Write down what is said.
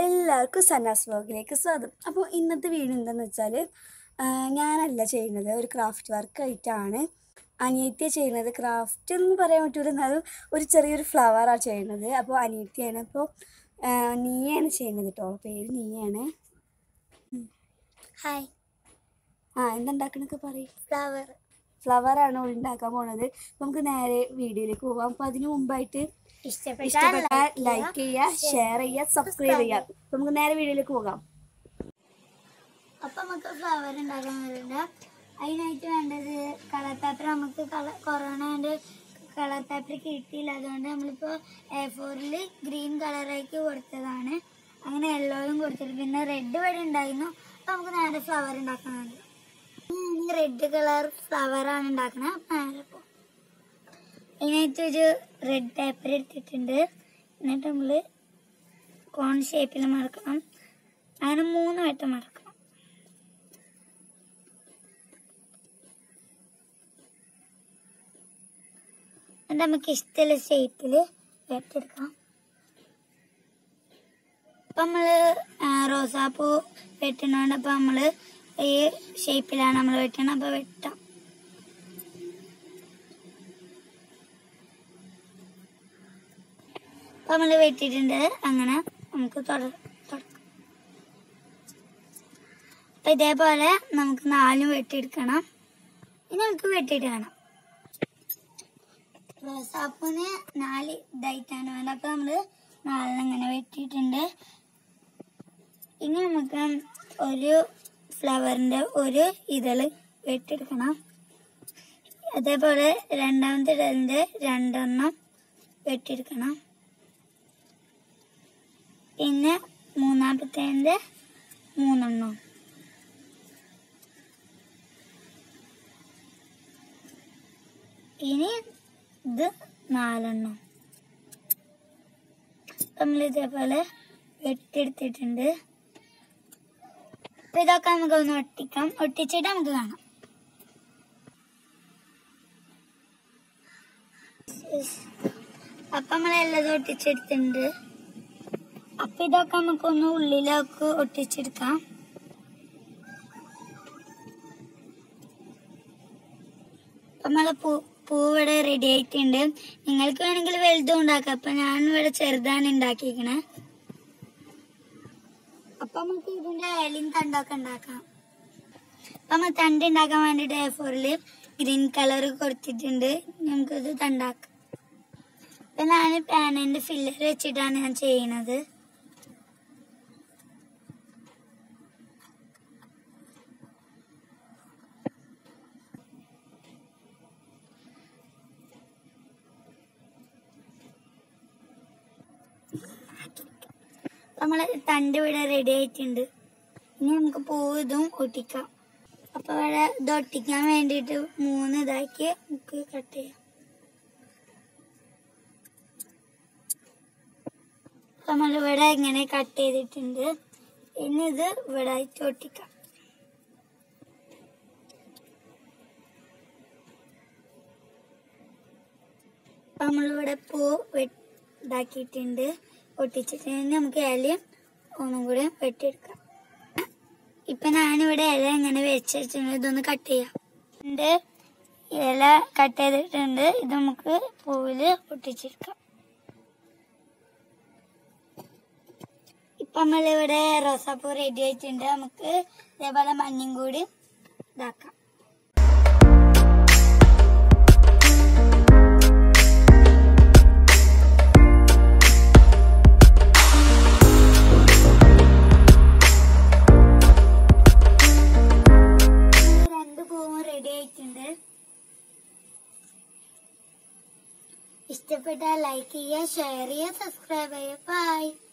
എല്ലാവർക്കും സന്നാസ് വ്ലോഗിലേക്ക് സ്വാഗതം അപ്പോൾ ഇന്നത്തെ വീഡിയോ എന്താണെന്ന് വെച്ചാൽ ഞാനല്ല ചെയ്യുന്നത് ഒരു ക്രാഫ്റ്റ് വർക്ക് ആയിട്ടാണ് അനിയത്തിയ ചെയ്യുന്നത് ക്രാഫ്റ്റ് എന്ന് പറയാൻ പറ്റൂല എന്നാലും ഒരു ചെറിയൊരു ഫ്ലവറാണ് ചെയ്യുന്നത് അപ്പോൾ അനിയത്തിയാണ് അപ്പോൾ നീയാണ് ചെയ്യുന്നത് കേട്ടോ പേര് നീയാണ് ഹായ് ആ എന്തുണ്ടാക്കണൊക്കെ പറയും ഫ്ലവർ ഫ്ലവറാണ് ഉണ്ടാക്കാൻ പോണത് അപ്പോൾ നമുക്ക് നേരെ വീഡിയോയിലേക്ക് പോകാം അപ്പോൾ അതിന് മുമ്പായിട്ട് ഇഷ്ടപ്പെട്ടാൽ ഇഷ്ടപ്പെട്ടാൽ ലൈക്ക് ചെയ്യുക ഷെയർ ചെയ്യുക സബ്സ്ക്രൈബ് ചെയ്യുക അപ്പോൾ നമുക്ക് നേരെ വീഡിയോയിലേക്ക് പോകാം അപ്പൊ നമുക്ക് ഫ്ലവർ ഉണ്ടാക്കാൻ വരുന്നുണ്ട് അതിനായിട്ട് വേണ്ടത് കളർ പേപ്പർ നമുക്ക് കളർ കൊറോണ കളർ പേപ്പർ കിട്ടിയില്ല അതുകൊണ്ട് നമ്മളിപ്പോൾ എ ഫോറിൽ ഗ്രീൻ കളറാക്കി കൊടുത്തതാണ് അങ്ങനെ യെല്ലോയും കൊടുത്തിട്ട് പിന്നെ റെഡ് വഴി ഉണ്ടായിരുന്നു അപ്പോൾ നമുക്ക് നേരെ ഫ്ലവർ ഉണ്ടാക്കാനുണ്ട് റെഡ് കളർ ഫ്ലവറാണ് ഉണ്ടാക്കുന്നത് അപ്പം നേരെ പോകും അതിനായിട്ട് ഒരു റെഡ് പേപ്പർ എടുത്തിട്ടുണ്ട് എന്നിട്ട് നമ്മൾ കോൺ ഷേപ്പിൽ മറക്കണം അങ്ങനെ മൂന്ന് വട്ടം മറക്കണം എന്നിട്ട് നമുക്ക് ഇഷ്ടമുള്ള ഷേപ്പിൽ വെട്ടെടുക്കാം ഇപ്പം നമ്മൾ റോസാപ്പൂ വെട്ടുന്നതുകൊണ്ട് അപ്പം നമ്മൾ ഈ ഷേപ്പിലാണ് നമ്മൾ വെട്ടണത് അപ്പോൾ വെട്ടാം അപ്പം നമ്മൾ വെട്ടിയിട്ടുണ്ട് അങ്ങനെ നമുക്ക് തുട- തുടക്കാം അപ്പം ഇതേപോലെ നമുക്ക് നാലും വെട്ടിയെടുക്കണം ഇനി നമുക്ക് വെട്ടിയിട്ട് കാണാം റോസാപ്പൂന് നാല് ഇതായിട്ടാണ് വേണ്ടത് അപ്പം നമ്മൾ നാലെണ്ണം ഇങ്ങനെ വെട്ടിയിട്ടുണ്ട് ഇനി നമുക്ക് ഒരു ഫ്ലവറിൻ്റെ ഒരു ഇതള് വെട്ടിയെടുക്കണം അതേപോലെ രണ്ടാമത്തെ ഇതളിൻ്റെ രണ്ടെണ്ണം വെട്ടിയെടുക്കണം പിന്നെ മൂന്നാമത്തേൻ്റെ മൂന്നെണ്ണം ഇനി ഇത് നാലെണ്ണം നമ്മൾ ഇതേപോലെ വെട്ടിയെടുത്തിട്ടുണ്ട് അപ്പൊ ഇതൊക്കെ നമുക്ക് ഒന്ന് ഒട്ടിക്കാം ഒട്ടിച്ചിട്ട് നമുക്ക് കാണാം അപ്പൊ നമ്മൾ എല്ലാം ഒട്ടിച്ചെടുത്തിട്ടുണ്ട് അപ്പൊ ഇതൊക്കെ നമുക്കൊന്ന് ഉള്ളിലേക്ക് ഒട്ടിച്ചെടുക്കാം അപ്പൊ നമ്മളെ പൂ പൂ ഇവിടെ റെഡി ആയിട്ടുണ്ട് നിങ്ങൾക്ക് വേണമെങ്കിൽ വലുതും ഉണ്ടാക്കാം അപ്പൊ ഞാൻ ഇവിടെ ചെറുതാണ് ഉണ്ടാക്കിയിരിക്കണേ അപ്പൊ നമുക്ക് ഇതിന്റെ ഇലയും തണ്ടൊക്കെ ഉണ്ടാക്കാം അപ്പൊ നമ്മൾ തണ്ട് ഉണ്ടാക്കാൻ വേണ്ടിട്ട് എ ഫോറില് ഗ്രീൻ കളർ കൊടുത്തിട്ടുണ്ട് നമുക്കിത് തണ്ടാക്കാം അപ്പൊ ഞാൻ പാനന്റെ ഫില്ലർ വെച്ചിട്ടാണ് ഞാൻ ചെയ്യണത് നമ്മള് തണ്ട് ഇവിടെ റെഡി ആയിട്ടുണ്ട് ഇനി നമുക്ക് പൂവ് ഇതും ഒട്ടിക്കാം അപ്പൊ ഇവിടെ ഇത് ഒട്ടിക്കാൻ വേണ്ടിയിട്ട് മൂന്ന് ഇതാക്കി നമുക്ക് കട്ട് ചെയ്യാം നമ്മളിവിടെ ഇങ്ങനെ കട്ട് ചെയ്തിട്ടുണ്ട് ഇനി ഇത് ഇവിടെ ആയിട്ട് ഒട്ടിക്കാം അപ്പൊ നമ്മളിവിടെ പൂ വെ- ഇതാക്കിയിട്ടുണ്ട് ഒട്ടിച്ചിട്ട് ഇനി നമുക്ക് ഇലയും ഒന്നും കൂടി വെട്ടിയെടുക്കാം ഇപ്പൊ ഞാനിവിടെ ഇല ഇങ്ങനെ വെച്ചിട്ടുണ്ട് ഇതൊന്ന് കട്ട് ചെയ്യാം ഉണ്ട് ഇല കട്ട് ചെയ്തിട്ടുണ്ട് ഇത് നമുക്ക് പൂവില് ഒട്ടിച്ചെടുക്കാം ഇപ്പൊ നമ്മളിവിടെ റോസാപ്പൂ റെഡി ആയിട്ടുണ്ട് നമുക്ക് ഇതേപോലെ മഞ്ഞയും കൂടി ഇതാക്കാം രണ്ട് പൂവും റെഡി ആയിട്ടുണ്ട് ഇഷ്ടപ്പെട്ടാൽ ലൈക്ക് ചെയ്യുക ഷെയർ ചെയ്യുക സബ്സ്ക്രൈബ് ചെയ്യുക ബൈ